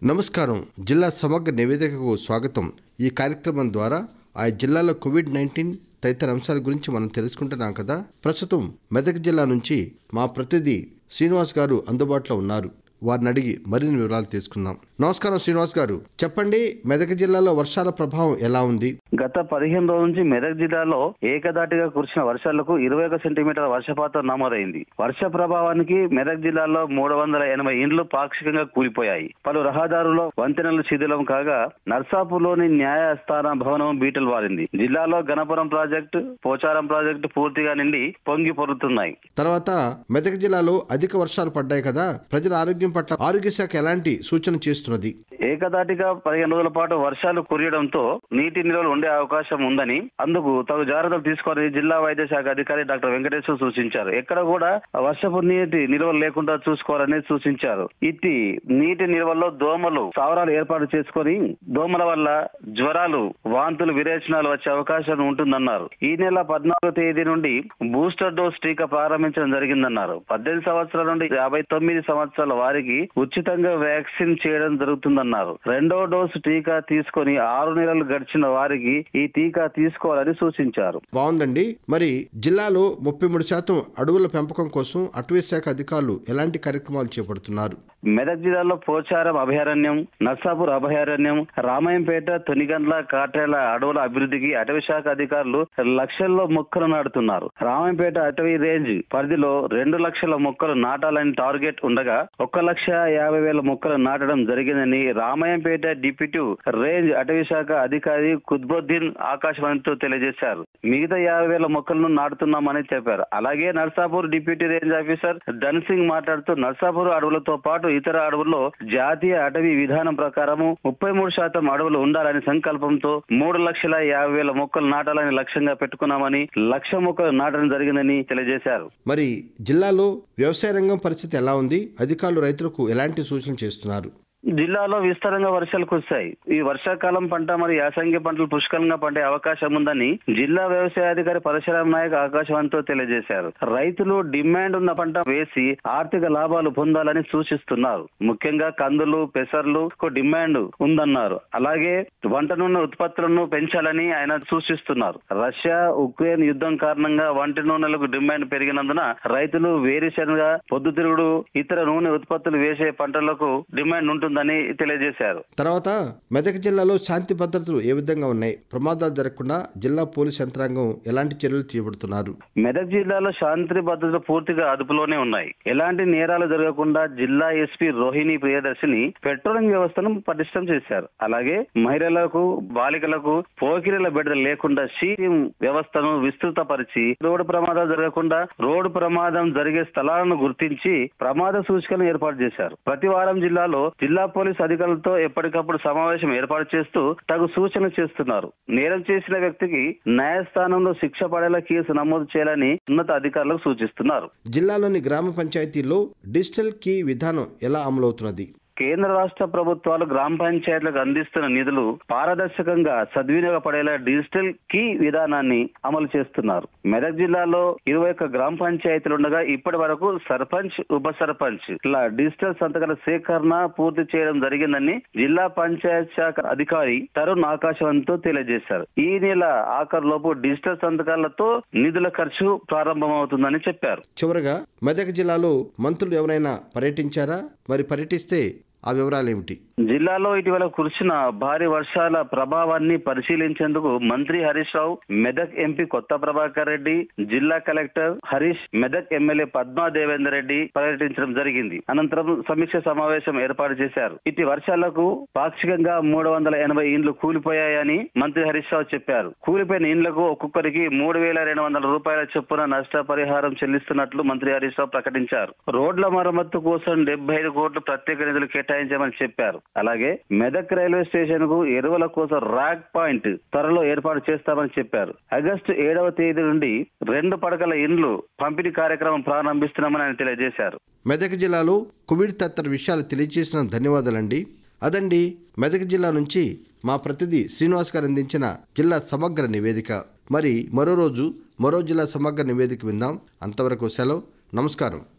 నమస్కారం జిల్లా సమగ్ర నివేదికకు స్వాగతం ఈ కార్యక్రమం ద్వారా ఆ జిల్లాలో కోవిడ్ నైన్టీన్ తదితర అంశాల గురించి మనం తెలుసుకుంటున్నాం కదా ప్రస్తుతం మెదక్ జిల్లా నుంచి మా ప్రతినిధి శ్రీనివాస్ గారు అందుబాటులో ఉన్నారు వారిని అడిగి మరిన్ని వివరాలు తీసుకుందాం నమస్కారం శ్రీనివాస్ గారు చెప్పండి మెదక్ జిల్లాలో వర్షాల ప్రభావం ఎలా ఉంది గత పదిహేను రోజుల నుంచి మెదక్ జిల్లాలో ఏకదాటిగా కురిసిన వర్షాలకు ఇరవై ఒక సెంటీమీటర్ల వర్షపాతం నమోదైంది వర్ష ప్రభావానికి మెదక్ జిల్లాలో మూడు వందల ఎనభై ఇండ్లు పాక్షికంగా కూలిపోయాయి పలు రహదారుల్లో వంతెనలు శిథిలం కాగా నర్సాపూర్లోని న్యాయస్థాన భవనం బీటలు వారింది జిల్లాలో గణపురం ప్రాజెక్టు పోచారం ప్రాజెక్టు పూర్తిగా నిండి పొంగి పొరుతున్నాయి తర్వాత మెదక్ జిల్లాలో అధిక వర్షాలు పడ్డాయి కదా ప్రజల ఆరోగ్యం పట్ల ఆరోగ్య శాఖ ఎలాంటి సూచన చేస్తున్నది ఏకదాటిగా పదిహేను రోజుల పాటు వర్షాలు కురియడంతో నీటి నిల్వలు ఉండే అవకాశం ఉందని అందుకు తగు జాగ్రత్తలు తీసుకొని జిల్లా వైద్య శాఖ అధికారి డాక్టర్ వెంకటేశ్వర సూచించారు ఎక్కడ కూడా వర్షపు నీటి నిల్వలు లేకుండా చూసుకోవాలని సూచించారు ఇట్టి నీటి నిల్వల్లో దోమలు సావరాలు ఏర్పాటు చేసుకొని దోమల వల్ల జ్వరాలు వాంతులు విరేచనాలు వచ్చే అవకాశం ఉంటుందన్నారు ఈ నెల పద్నాలుగో తేదీ నుండి బూస్టర్ డోస్ టీకా ప్రారంభించడం జరిగిందన్నారు పద్దెనిమిది సంవత్సరాల నుండి యాభై తొమ్మిది సంవత్సరాల వారికి ఉచితంగా వ్యాక్సిన్ చేయడం జరుగుతుందన్నారు రెండో డోసు టీకా తీసుకొని ఆరు నెలలు గడిచిన వారికి ఈ టీకా తీసుకోవాలని సూచించారు బాగుందండి మరి జిల్లాలో ముప్పై మూడు శాతం అడవుల పెంపకం కోసం అటవీ శాఖ అధికారులు ఎలాంటి కార్యక్రమాలు చేపడుతున్నారు మెదక్ జిల్లాలో పోచారం అభయారణ్యం నర్సాపూర్ అభయారణ్యం రామాయంపేట తొనిగండ్ల కాట్రేల అడవుల అభివృద్ధికి అటవీ శాఖ అధికారులు లక్షల్లో మొక్కలు నాటుతున్నారు రామాయంపేట అటవీ రేంజ్ పరిధిలో రెండు లక్షల మొక్కలు నాటాలని టార్గెట్ ఉండగా ఒక్క లక్ష యాభై వేల మొక్కలు నాటడం జరిగిందని రామాయంపేట డిప్యూటీ రేంజ్ అటవీ శాఖ అధికారి కుత్బుద్దీన్ ఆకాశవాణితో తెలియజేశారు మిగతా యాభై వేల మొక్కలను నాటుతున్నామని చెప్పారు అలాగే Narsapur deputy range officer Dhan Singh మాట్లాడుతూ నర్సాపూర్ అడవులతో పాటు ఇతర అడవుల్లో జాతీయ అటవీ విధానం ప్రకారము ముప్పై మూడు శాతం అడవులు ఉండాలని సంకల్పంతో మూడు లక్షల యాభై వేల మొక్కలు నాటాలని లక్ష్యంగా పెట్టుకున్నామని లక్ష మొక్కలు నాటడం జరిగిందని తెలియజేశారు మరి జిల్లాలో వ్యవసాయ రంగం పరిస్థితి ఎలా ఉంది అధికారులు రైతులకు ఎలాంటి సూచనలు చేస్తున్నారు జిల్లాలో విస్తారంగా వర్షాలు కురిశాయి ఈ వర్షాకాలం పంట మరియు యాసంగి పంటలు పుష్కలంగా పండే అవకాశం ఉందని జిల్లా వ్యవసాయ అధికారి పరశురాం నాయక్ ఆకాశవాణితో తెలియజేశారు రైతులు డిమాండ్ ఉన్న పంట వేసి ఆర్థిక లాభాలు పొందాలని సూచిస్తున్నారు ముఖ్యంగా కందులు పెసర్లు డిమాండ్ ఉందన్నారు అలాగే వంట నూనె ఉత్పత్తులను పెంచాలని ఆయన సూచిస్తున్నారు రష్యా ఉక్రెయిన్ యుద్ధం కారణంగా వంట నూనెలకు డిమాండ్ పెరిగినందున రైతులు వేరుశనగ పొద్దుతిరుగుడు ఇతర నూనె ఉత్పత్తులు వేసే పంటలకు డిమాండ్ ఉంటుందని తెలియజేశారు తర్వాత మెదక్ జిల్లాలో శాంతి భద్రతలు ఏ విధంగా ఉన్నాయి ప్రమాదాలు జరగకుండా జిల్లా పోలీస్ యంత్రాంగం ఎలాంటి చర్యలు చేపడుతున్నారు మెదక్ జిల్లాలో శాంతి భద్రతలు పూర్తిగా అదుపులోనే ఉన్నాయి ఎలాంటి నేరాలు జరగకుండా జిల్లా ఎస్పీ రోహిణి ప్రియదర్శిని పెట్రోలింగ్ వ్యవస్థను పటిష్టం చేశారు అలాగే మహిళలకు బాలికలకు పోకిరీల బిడ్డ లేకుండా షీటింగ్ వ్యవస్థను విస్తృతపరిచి రోడ్డు ప్రమాదాలు జరగకుండా రోడ్డు ప్రమాదం జరిగే స్థలాలను గుర్తించి ప్రమాద సూచికలను ఏర్పాటు చేశారు ప్రతి వారం జిల్లాలో జిల్లా పోలీస్ అధికారులతో ఎప్పటికప్పుడు సమావేశం ఏర్పాటు చేస్తూ తగు సూచనలు చేస్తున్నారు నేరం చేసిన వ్యక్తికి న్యాయస్థానంలో శిక్ష పడేలా కేసు నమోదు చేయాలని ఉన్నత అధికారులకు సూచిస్తున్నారు జిల్లాలోని గ్రామ పంచాయతీల్లో డిజిటల్ కీ విధానం ఎలా అమలవుతున్నది కేంద్ర రాష్ట్ర ప్రభుత్వాలు గ్రామ పంచాయతీలకు అందిస్తున్న నిధులు పారదర్శకంగా సద్వినియోగపడేలా డిజిటల్ కీ విధానాన్ని అమలు చేస్తున్నారు మెదక్ జిల్లాలో ఇరవై ఒక్క గ్రామ పంచాయతీలు ఉండగా ఇప్పటి వరకు సర్పంచ్ ఉప సర్పంచ్ ఇలా డిజిటల్ సంతకాల సేకరణ పూర్తి చేయడం జరిగిందని జిల్లా పంచాయత్ శాఖ అధికారి తరుణ్ ఆకాశవాణితో తెలియజేశారు ఈ నెల ఆఖరులోపు డిజిటల్ సంతకాలతో నిధుల ఖర్చు ప్రారంభమవుతుందని చెప్పారు చివరగా మెదక్ జిల్లాలో మంత్రులు ఎవరైనా పర్యటించారా మరి పర్యటిస్తే ఆ వివరాలేమిటి జిల్లాలో ఇటీవల కురిసిన భారీ వర్షాల ప్రభావాన్ని పరిశీలించేందుకు మంత్రి హరీష్ రావు మెదక్ ఎంపీ కొత్త ప్రభాకర్ రెడ్డి జిల్లా కలెక్టర్ హరీష్ మెదక్ ఎమ్మెల్యే పద్మా దేవేందర్ రెడ్డి పర్యటించడం జరిగింది అనంతరం సమీక్ష సమావేశం ఏర్పాటు చేశారు ఇటు వర్షాలకు పాక్షికంగా మూడు వందల ఎనభై ఇండ్లు కూలిపోయాయని మంత్రి హరీష్ రావు చెప్పారు కూలిపోయిన ఇండ్లకు ఒక్కొక్కరికి మూడు వేల రెండు వందల రూపాయల చొప్పున నష్టపరిహారం చెల్లిస్తున్నట్లు మంత్రి హరీష్ రావు ప్రకటించారు రోడ్ల మరమ్మత్తు కోసం డెబ్బై ఐదు కోట్లు ప్రత్యేక నిధులు కేటాయించామని చెప్పారు అలాగే మెదక్ రైల్వే స్టేషన్ కు ఎరువుల కోసం ర్యాక్ పాయింట్ త్వరలో ఏర్పాటు చేస్తామని చెప్పారు ఆగస్టు ఏడవ తేదీ నుండి రెండు పడకల ఇండ్లు పంపిణీ కార్యక్రమం ప్రారంభిస్తున్నామని ఆయన తెలియజేశారు మెదక్ జిల్లాలో కోవిడ్ తదితర విషయాలు తెలియజేసిన ధన్యవాదాలండి అదండి మెదక్ జిల్లా నుంచి మా ప్రతినిధి శ్రీనివాస్ గారు అందించిన జిల్లా సమగ్ర నివేదిక మరి మరో రోజు మరో జిల్లా సమగ్ర నివేదిక విందాం అంతవరకు సెలవు నమస్కారం